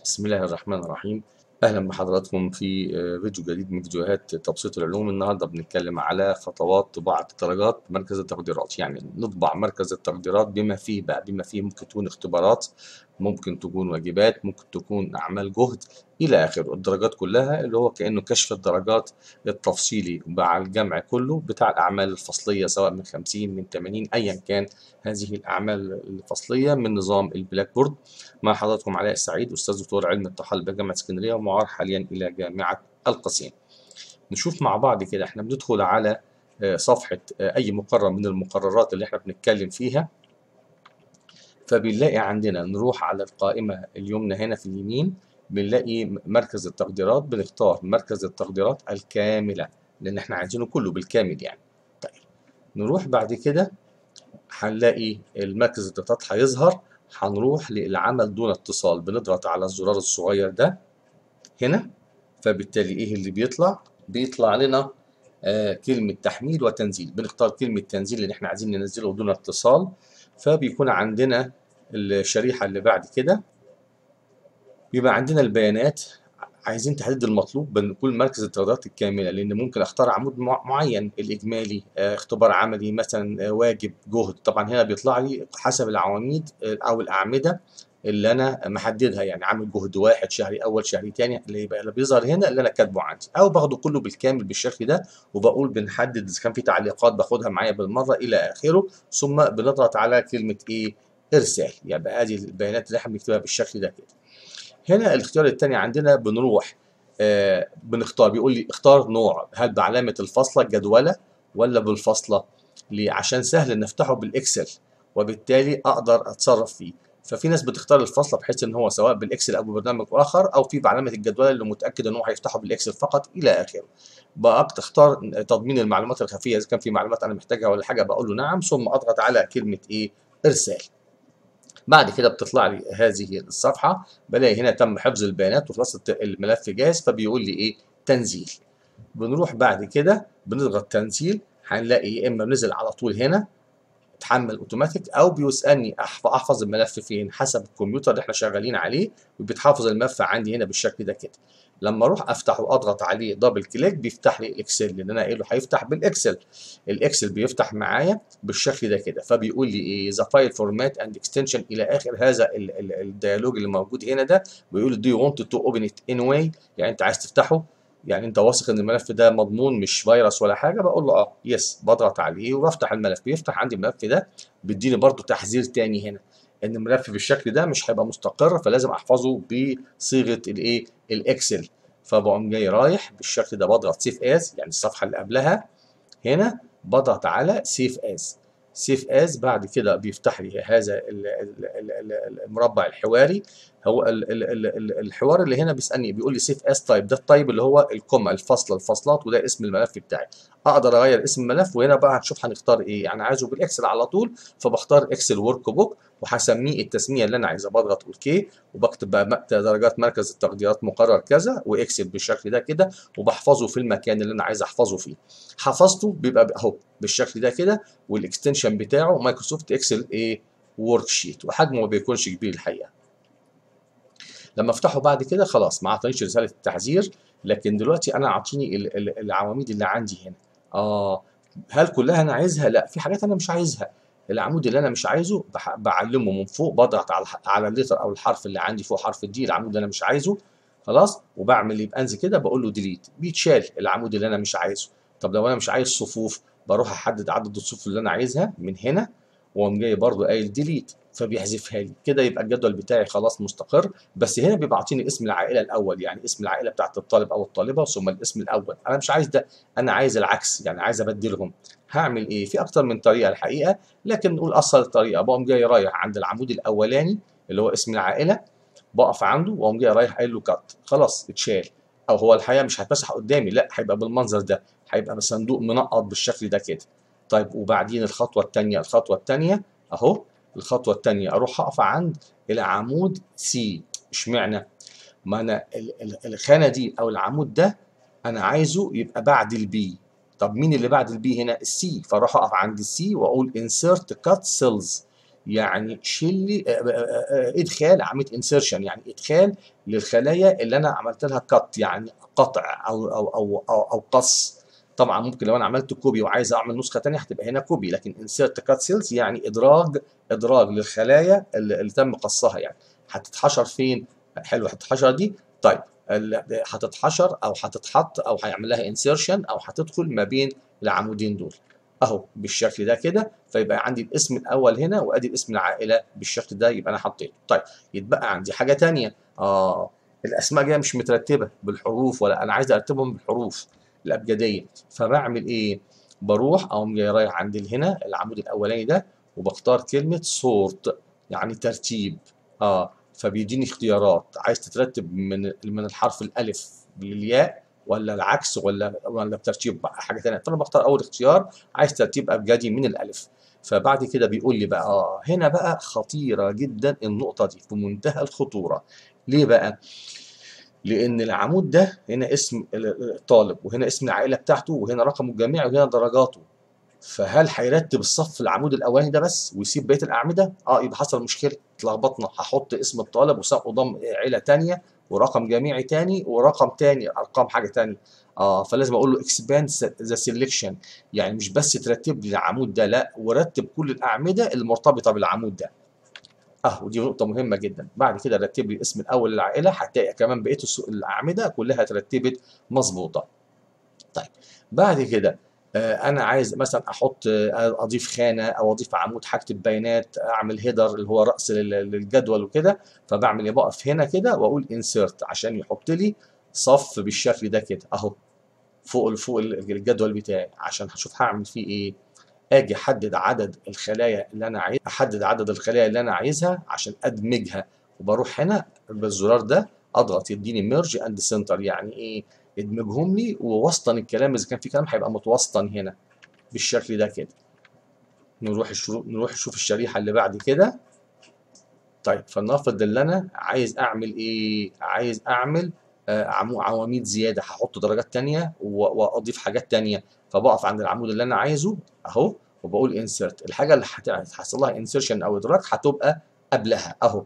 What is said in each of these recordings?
بسم الله الرحمن الرحيم اهلا بحضراتكم في فيديو جديد من فيديوهات تبسيط العلوم النهارده بنتكلم على خطوات طباعه الدرجات مركز التقديرات يعني نطبع مركز التقديرات بما فيه بقى بما فيه ممكن تكون اختبارات ممكن تكون واجبات ممكن تكون اعمال جهد الى اخره الدرجات كلها اللي هو كانه كشف الدرجات التفصيلي مع الجمع كله بتاع الاعمال الفصليه سواء من 50 من 80 ايا كان هذه الاعمال الفصليه من نظام البلاك بورد مع حضراتكم علاء السعيد استاذ دكتور علم الطحال بجامعه اسكندريه ومعار حاليا الى جامعه القصيم نشوف مع بعض كده احنا بندخل على صفحه اي مقرر من المقررات اللي احنا بنتكلم فيها فبنلاقي عندنا نروح على القائمه اليمنى هنا في اليمين بنلاقي مركز التقديرات بنختار مركز التقديرات الكامله لان احنا عايزينه كله بالكامل يعني طيب نروح بعد كده هنلاقي المركز التقديرات هيظهر هنروح للعمل دون اتصال بنضغط على الزرار الصغير ده هنا فبالتالي ايه اللي بيطلع بيطلع لنا آه كلمة تحميل وتنزيل بنختار كلمة تنزيل اللي احنا عايزين ننزله دون اتصال فبيكون عندنا الشريحة اللي بعد كده بيبقى عندنا البيانات عايزين تحديد المطلوب بين كل مركز التقديرات الكامله لان ممكن اختار عمود معين الاجمالي اختبار عملي مثلا واجب جهد طبعا هنا بيطلع لي حسب العواميد او الاعمده اللي انا محددها يعني عامل جهد واحد شهري اول شهري تاني اللي يبقى اللي بيظهر هنا اللي انا كاتبه عندي او باخده كله بالكامل بالشكل ده وبقول بنحدد اذا كان في تعليقات باخدها معايا بالمره الى اخره ثم بنضغط على كلمه ايه ارسال يبقى يعني هذه البيانات اللي احنا بنكتبها بالشكل ده كده هنا الاختيار الثاني عندنا بنروح آه بنختار بيقول لي اختار نوع هل بعلامه الفاصله الجدوله ولا بالفاصله ليه عشان سهل نفتحه بالاكسل وبالتالي اقدر اتصرف فيه ففي ناس بتختار الفاصله بحيث ان هو سواء بالاكسل او ببرنامج اخر او في بعلامه الجدوله اللي متاكد ان هو هيفتحه بالاكسل فقط الى اخره بقى تختار تضمين المعلومات الخفيه اذا كان في معلومات انا محتاجها ولا حاجه بقول له نعم ثم اضغط على كلمه ايه ارسال بعد كده بتطلع لي هذه الصفحه بلاقي هنا تم حفظ البيانات وخلاص الملف جاهز فبيقول لي ايه تنزيل بنروح بعد كده بنضغط تنزيل هنلاقي يا اما نزل على طول هنا اتحمل اوتوماتيك او بيسالني احفظ الملف فين حسب الكمبيوتر اللي احنا شغالين عليه وبيتحفظ الملف عندي هنا بالشكل ده كده لما اروح افتحه واضغط عليه دبل كليك بيفتح لي الاكسل لان انا قايل له هيفتح بالاكسل الاكسل بيفتح معايا بالشكل ده كده فبيقول لي ايه ذا فايل فورمات اند اكستنشن الى اخر هذا الديالوج اللي موجود هنا ده بيقول لي دو يو ونت تو اوبن ات اني واي يعني انت عايز تفتحه يعني انت واثق ان الملف ده مضمون مش فيروس ولا حاجه بقول له اه يس بضغط عليه وبفتح الملف بيفتح عندي الملف ده بيديني برده تحذير تاني هنا ان الملف بالشكل ده مش هيبقى مستقر فلازم احفظه بصيغه الايه الاكسل فبقوم جاي رايح بالشكل ده بضغط سيف از يعني الصفحه اللي قبلها هنا بضغط على سيف از سيف از بعد كده بيفتح لي هذا المربع الحواري هو الحوار اللي هنا بيسالني بيقول لي سيف اس تايب ده التايب اللي هو الكوما الفاصله الفاصلات وده اسم الملف بتاعي اقدر اغير اسم الملف وهنا بقى هنشوف هنختار ايه يعني عايزه بالاكسل على طول فبختار اكسل ورك بوك وهسميه التسميه اللي انا عايزها بضغط اوكي وبكتب بقى درجات مركز التقديرات مقرر كذا واكسل بالشكل ده كده وبحفظه في المكان اللي انا عايز احفظه فيه حفظته بيبقى اهو بالشكل ده كده والاكستنشن بتاعه مايكروسوفت اكسل ايه ورك شيت وحجمه ما بيكونش كبير الحقيقه لما افتحه بعد كده خلاص ما اعطانيش رساله التحذير لكن دلوقتي انا اعطيني العواميد اللي عندي هنا اه هل كلها انا عايزها لا في حاجات انا مش عايزها العمود اللي انا مش عايزه بعلمه من فوق بضغط على على الليتر او الحرف اللي عندي فوق حرف الدي العمود اللي انا مش عايزه خلاص وبعمل يبقى انزل كده بقول له ديليت بيتشال العمود اللي انا مش عايزه طب لو انا مش عايز صفوف بروح احدد عدد الصفوف اللي انا عايزها من هنا واقوم جاي برضو قايل ديليت فبيحذفها لي كده يبقى الجدول بتاعي خلاص مستقر بس هنا بيبقى عاطيني اسم العائله الاول يعني اسم العائله بتاعت الطالب او الطالبه ثم الاسم الاول انا مش عايز ده انا عايز العكس يعني عايز ابدلهم هعمل ايه في اكتر من طريقه الحقيقه لكن نقول اسهل طريقه بقوم جاي رايح عند العمود الاولاني اللي هو اسم العائله بقف عنده واقوم جاي رايح قايل له كات خلاص اتشال او هو الحقيقه مش هيتمسح قدامي لا هيبقى بالمنظر ده هيبقى بصندوق منقط بالشكل ده كده طيب وبعدين الخطوه الثانيه الخطوه الثانيه اهو الخطوه الثانيه اروح اقف عند العمود سي اشمعنى ما انا الخانه دي او العمود ده انا عايزه يبقى بعد البي طب مين اللي بعد البي هنا السي فاروح اقف عند السي واقول insert cut cells يعني شيل لي آه، آه، آه، ادخال عمليه انسيرشن يعني ادخال للخلايا اللي انا عملت لها كت يعني قطع او او او او, أو قص طبعا ممكن لو انا عملت كوبي وعايز اعمل نسخه ثانيه هتبقى هنا كوبي لكن انسيرت كات سيلز يعني ادراج ادراج للخلايا اللي, اللي تم قصها يعني هتتحشر فين حلو هتتحشر دي طيب ال- هتتحشر او هتتحط او هيعمل لها انسيرشن او هتدخل ما بين العمودين دول اهو بالشكل ده كده فيبقى عندي الاسم الاول هنا وادي الاسم العائله بالشكل ده يبقى انا حطيته طيب يتبقى عندي حاجه تانية اه الاسماء جايه مش مترتبه بالحروف ولا انا عايز ارتبهم بالحروف الابجديه فبعمل ايه بروح اقوم جاي رايح عند هنا العمود الاولاني ده وبختار كلمه سورت يعني ترتيب اه فبيديني اختيارات عايز تترتب من من الحرف الالف للياء ولا العكس ولا ولا بترتيب بقى حاجه ثانيه فانا بختار اول اختيار عايز ترتيب ابجدي من الالف فبعد كده بيقول لي بقى اه هنا بقى خطيره جدا النقطه دي في منتهى الخطوره ليه بقى لان العمود ده هنا اسم الطالب وهنا اسم العائله بتاعته وهنا رقمه الجامعي وهنا درجاته فهل هيرتب الصف العمود الاولاني ده بس ويسيب بقيه الاعمده اه يبقى حصل مشكله اتلخبطنا هحط اسم الطالب وضم عيله ثانيه ورقم جامعي تاني ورقم تاني ارقام حاجه تانية اه فلازم اقول له اكسباند ذا سيلكشن يعني مش بس ترتب لي العمود ده لا ورتب كل الاعمده المرتبطه بالعمود ده اه ودي نقطة مهمة جدا بعد كده رتب لي الاسم الأول للعائلة هتلاقي كمان بقية الس- الأعمدة كلها اترتبت مظبوطة طيب بعد كده آه، انا عايز مثلا احط آه، اضيف خانه او اضيف عمود هكتب بيانات اعمل هيدر اللي هو راس لل- للجدول وكده فبعمل ايه بقف هنا كده واقول انسيرت عشان يحط لي صف بالشكل ده كده اهو فوق فوق الجدول بتاعي عشان هشوف هعمل فيه ايه اجي احدد عدد الخلايا اللي انا عايز احدد عدد الخلايا اللي انا عايزها عشان ادمجها وبروح هنا بالزرار ده اضغط يديني ميرج اند سنتر يعني ايه ادمجهم لي ووسطن الكلام اذا كان في كلام هيبقى متوسطن هنا بالشكل ده كده نروح الشرو... نروح نشوف الشريحه اللي بعد كده طيب فلنفرض اللي انا عايز اعمل ايه عايز اعمل آه، عمو- عواميد زياده هحط درجات تانية و- واضيف حاجات تانية فبقف عند العمود اللي انا عايزه اهو وبقول انسيرت الحاجه اللي هت- هتحصل لها انسيرشن او ادراك هتبقى قبلها اهو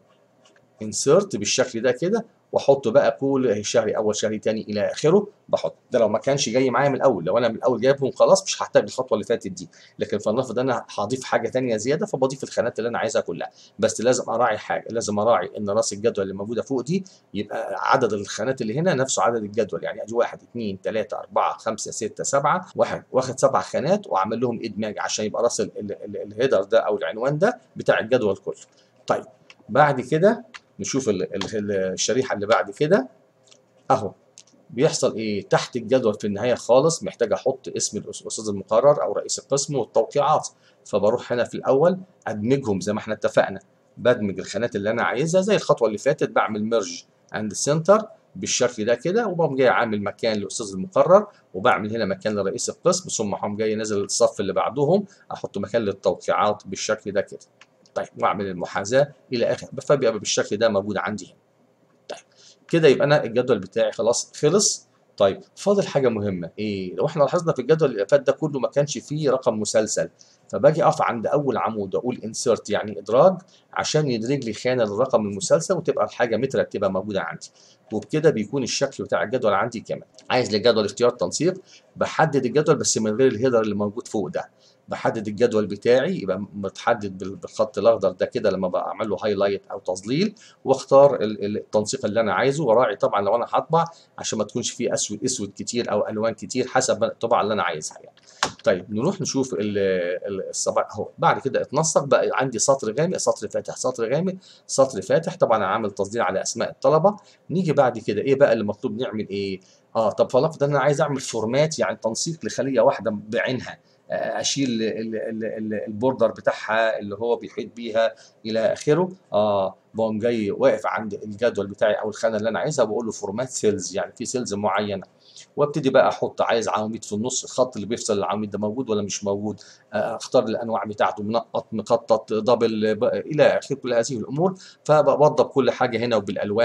انسيرت بالشكل ده كده واحط بقى كل شهري اول شهري تاني الى اخره بحط ده لو ما كانش جاي معايا من الاول لو انا من الاول جايبهم خلاص مش هحتاج الخطوه اللي فاتت دي لكن فلنفرض انا هضيف حاجه تانية زياده فبضيف الخانات اللي انا عايزها كلها بس لازم اراعي حاجه لازم اراعي ان راس الجدول اللي موجوده فوق دي يبقى عدد الخانات اللي هنا نفسه عدد الجدول يعني ادي 1 2 3 4 5 6 7 واحد واخد سبع خانات وعامل لهم ادماج عشان يبقى راس ال- ال- ال- الهيدر ده او العنوان ده بتاع الجدول كله طيب بعد كده نشوف ال- ال- الشريحه اللي بعد كده اهو بيحصل ايه تحت الجدول في النهايه خالص محتاج احط اسم الاستاذ المقرر او رئيس القسم والتوقيعات فبروح هنا في الاول ادمجهم زي ما احنا اتفقنا بدمج الخانات اللي انا عايزها زي الخطوه اللي فاتت بعمل ميرج عند السنتر بالشكل ده كده وبقوم جاي عامل مكان للاستاذ المقرر وبعمل هنا مكان لرئيس القسم ثم هقوم جاي نازل الصف اللي بعدهم احط مكان للتوقيعات بالشكل ده كده طيب واعمل المحاذاه الى اخره فبيبقى بالشكل ده موجود عندي هنا طيب كده يبقى انا الجدول بتاعي خلاص خلص طيب فاضل حاجه مهمه ايه لو احنا لاحظنا في الجدول اللي فات ده كله ما كانش فيه رقم مسلسل فباجي اقف عند اول عمود واقول انسيرت يعني ادراج عشان يدرج لي خانه للرقم المسلسل وتبقى الحاجه مترتبه موجوده عندي وبكده بيكون الشكل بتاع الجدول عندي كمان عايز للجدول اختيار تنسيق بحدد الجدول بس من غير الهيدر اللي موجود فوق ده بحدد الجدول بتاعي يبقى متحدد بال- بالخط الاخضر ده كده لما بعمل له هايلايت او تظليل واختار ال- ال- التنسيق اللي انا عايزه وراعي طبعا لو انا هطبع عشان ما تكونش فيه اسود اسود كتير او الوان كتير حسب الطبعه اللي انا عايزها يعني طيب نروح نشوف ال- ال- الصبع اهو بعد كده اتنسق بقى عندي سطر غامق سطر فاتح سطر غامق سطر فاتح طبعا انا عامل تصدير على اسماء الطلبه نيجي بعد كده ايه بقى اللي مطلوب نعمل ايه اه طب فلنفرض ان انا عايز اعمل فورمات يعني تنسيق لخليه واحده بعينها آه، اشيل ال- ال- ال- البوردر بتاعها اللي هو بيحيط بيها الى اخره اه بقوم جاي واقف عند الجدول بتاعي او الخانه اللي انا عايزها بقول له فورمات سيلز يعني في سيلز معينه وابتدي بقى احط عايز عواميد في النص الخط اللي بيفصل العواميد ده موجود ولا مش موجود آه، اختار الانواع بتاعته منقط مخطط دبل ب- الى اخره كل هذه الامور فبوضب كل حاجه هنا وبالالوان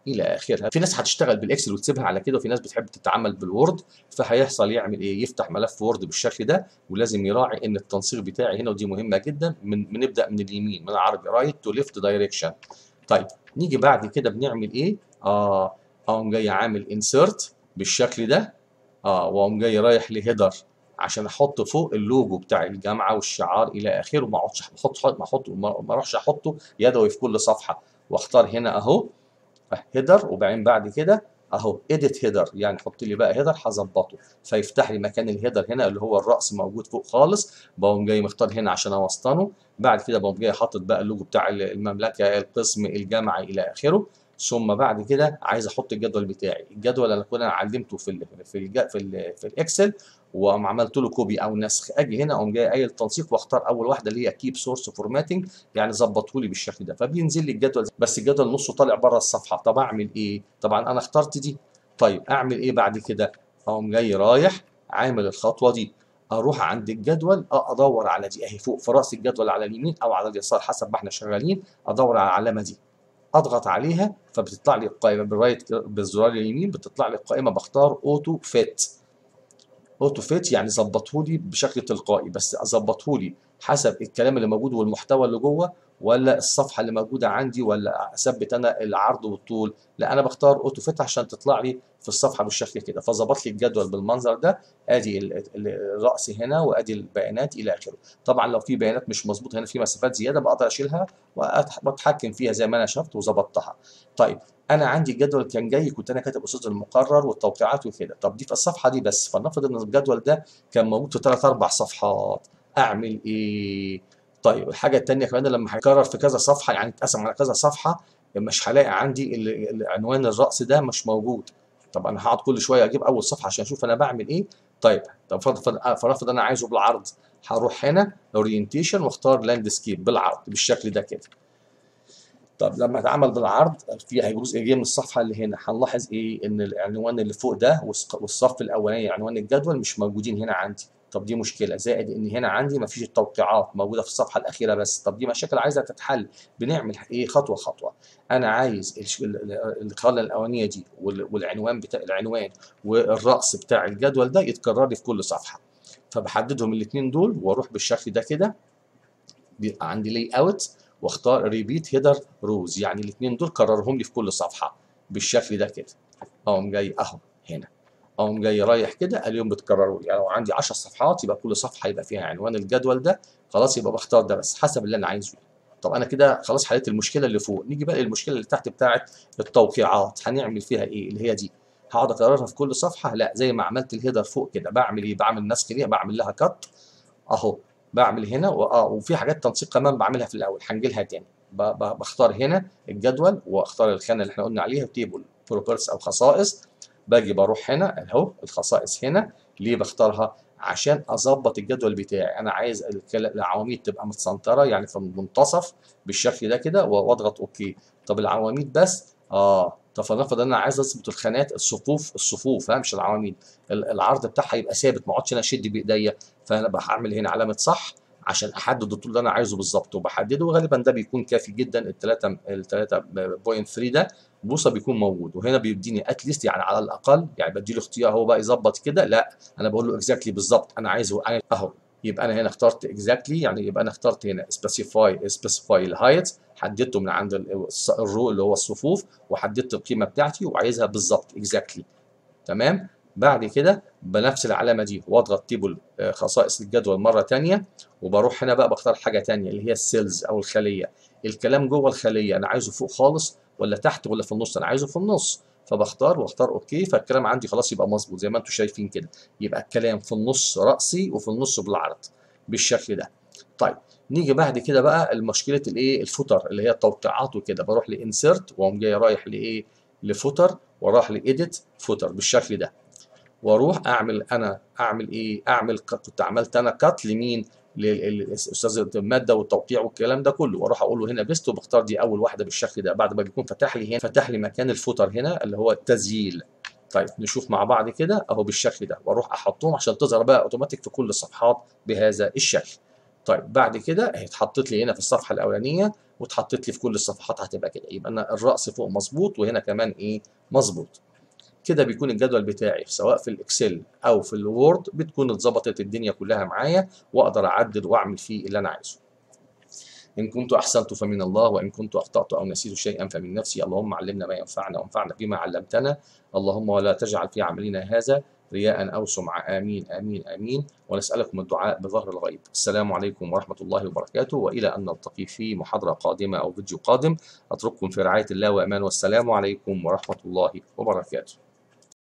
الى اخرها في ناس هتشتغل بالاكسل وتسيبها على كده وفي ناس بتحب تتعامل بالوورد فهيحصل يعمل ايه يفتح ملف وورد بالشكل ده ولازم يراعي ان التنسيق بتاعي هنا ودي مهمه جدا من بنبدا من اليمين من العربي رايت تو ليفت دايركشن طيب نيجي بعد كده بنعمل ايه اه اقوم جاي عامل انسيرت بالشكل ده اه واقوم جاي رايح لهيدر عشان احط فوق اللوجو بتاع الجامعه والشعار الى اخره ما اقعدش احط ما احط ما اروحش احطه يدوي في كل صفحه واختار هنا اهو هيدر وبعدين بعد كده اهو اديت هيدر يعني حط لي بقى هيدر هظبطه فيفتح لي مكان الهيدر هنا اللي هو الراس موجود فوق خالص بقوم جاي مختار هنا عشان اوسطنه بعد كده بقوم جاي حاطط بقى اللوجو بتاع المملكه القسم الجامعه الى اخره ثم بعد كده عايز احط الجدول بتاعي الجدول اللي كنا علمته في ال في ال في, ال في الاكسل وقام عملت له كوبي او نسخ اجي هنا اقوم جاي قايل تنسيق واختار اول واحده اللي هي كيب سورس فورماتنج يعني ظبطه لي بالشكل ده فبينزل لي الجدول بس الجدول نصه طالع بره الصفحه طب اعمل ايه طبعا انا اخترت دي طيب اعمل ايه بعد كده اقوم جاي رايح عامل الخطوه دي اروح عند الجدول ادور على دي اهي فوق في راس الجدول على اليمين او على اليسار حسب ما احنا شغالين ادور على العلامه دي اضغط عليها فبتطلع لي القائمه بالرايت بالزرار اليمين بتطلع لي القائمه بختار اوتو فيت اوتو فيت يعني ظبطه لي بشكل تلقائي بس اظبطه لي حسب الكلام اللي موجود والمحتوى اللي جوه ولا الصفحه اللي موجوده عندي ولا اثبت انا العرض والطول لا انا بختار اوتو فيت عشان تطلع لي في الصفحه بالشكل كده فظبط لي الجدول بالمنظر ده ادي الراس هنا وادي البيانات الى اخره طبعا لو في بيانات مش مظبوطه هنا في مسافات زياده بقدر اشيلها واتحكم فيها زي ما انا شفت وظبطتها طيب انا عندي الجدول كان جاي كنت انا كاتب استاذ المقرر والتوقيعات وكده طب دي في الصفحه دي بس فلنفرض ان الجدول ده كان موجود في ثلاث اربع صفحات اعمل ايه طيب الحاجه الثانيه كمان لما هيكرر في كذا صفحه يعني اتقسم على كذا صفحه مش هلاقي عندي العنوان الراس ده مش موجود طب انا هقعد كل شويه اجيب اول صفحه عشان اشوف انا بعمل ايه طيب طب فرض انا عايزه بالعرض هروح هنا اورينتيشن واختار لاندسكيب بالعرض بالشكل ده كده طب لما اتعمل بالعرض في جزء جه من الصفحه اللي هنا هنلاحظ ايه ان العنوان اللي فوق ده والصف الاولاني عنوان الجدول مش موجودين هنا عندي طب دي مشكله زائد ان هنا عندي مفيش التوقيعات موجوده في الصفحه الاخيره بس طب دي مشاكل عايزه تتحل بنعمل ايه خطوه خطوه انا عايز القاله الاولانيه دي والعنوان بتاع العنوان والراس بتاع الجدول ده يتكرر لي في كل صفحه فبحددهم الاثنين دول واروح بالشكل ده كده بيبقى عندي لي اوت واختار ريبيت هيدر روز يعني الاثنين دول كررهم لي في كل صفحه بالشكل ده كده اقوم جاي اهو هنا اقوم جاي رايح كده اليوم بتكرروا يعني لو عندي 10 صفحات يبقى كل صفحه يبقى فيها عنوان الجدول ده خلاص يبقى بختار ده بس حسب اللي انا عايزه طب انا كده خلاص حليت المشكله اللي فوق نيجي بقى للمشكله اللي تحت بتاعه التوقيعات هنعمل فيها ايه اللي هي دي هقعد اكررها في كل صفحه لا زي ما عملت الهيدر فوق كده بعمل ايه بعمل نسخ ليها بعمل لها كت اهو بعمل هنا واه وفي حاجات تنسيق كمان بعملها في الاول هنجي لها تاني بختار هنا الجدول واختار الخانه اللي احنا قلنا عليها تيبل بروبرتس او خصائص باجي بروح هنا اهو الخصائص هنا ليه بختارها عشان اظبط الجدول بتاعي انا عايز العواميد تبقى متسنطره يعني في المنتصف بالشكل ده كده واضغط اوكي طب العواميد بس اه طب فلنفرض انا عايز اظبط الخانات الصفوف الصفوف مش العواميد العرض بتاعها يبقى ثابت ما اقعدش انا اشد بايديا فانا بعمل هنا علامه صح عشان احدد الطول اللي انا عايزه بالظبط وبحدده وغالبا ده بيكون كافي جدا ال 3 ال 3.3 ده بوصه بيكون موجود وهنا بيديني اتليست يعني على الاقل يعني بدي له اختيار هو بقى يظبط كده لا انا بقول له اكزاكتلي بالظبط انا عايزه اهو يبقى انا هنا اخترت اكزاكتلي يعني يبقى انا اخترت هنا سبيسيفاي سبيسيفاي الهايت حددته من عند الرو اللي هو الصفوف وحددت القيمه بتاعتي وعايزها بالظبط اكزاكتلي تمام بعد كده بنفس العلامه دي واضغط تيبل خصائص الجدول مره ثانيه وبروح هنا بقى بختار حاجه ثانيه اللي هي السيلز او الخليه الكلام جوه الخليه انا عايزه فوق خالص ولا تحت ولا في النص انا عايزه في النص فبختار واختار اوكي فالكلام عندي خلاص يبقى مظبوط زي ما انتم شايفين كده يبقى الكلام في النص راسي وفي النص بالعرض بالشكل ده طيب نيجي بعد كده بقى لمشكله الايه الفوتر اللي هي التوقيعات وكده بروح لانسرت واقوم جاي رايح لايه لفوتر وراح لايديت فوتر بالشكل ده واروح اعمل انا اعمل ايه اعمل كنت عملت انا كات لمين للاستاذ الماده والتوقيع والكلام ده كله واروح اقول له هنا بيست وبختار دي اول واحده بالشكل ده بعد ما بيكون فتح لي هنا فتح لي مكان الفوتر هنا اللي هو التسجيل طيب نشوف مع بعض كده اهو بالشكل ده واروح احطهم عشان تظهر بقى اوتوماتيك في كل الصفحات بهذا الشكل طيب بعد كده اتحطت لي هنا في الصفحه الاولانيه واتحطت لي في كل الصفحات هتبقى كده يبقى انا الراس فوق مظبوط وهنا كمان ايه مظبوط كده بيكون الجدول بتاعي سواء في الاكسل او في الوورد بتكون اتظبطت الدنيا كلها معايا واقدر اعدل واعمل فيه اللي انا عايزه إن كنت أحسنت فمن الله وإن كنت أخطأت أو نسيت شيئا فمن نفسي اللهم علمنا ما ينفعنا وانفعنا بما علمتنا اللهم ولا تجعل في عملنا هذا رياء أو سمعة آمين آمين آمين ونسألكم الدعاء بظهر الغيب السلام عليكم ورحمة الله وبركاته وإلى أن نلتقي في محاضرة قادمة أو فيديو قادم أترككم في رعاية الله وأمان والسلام عليكم ورحمة الله وبركاته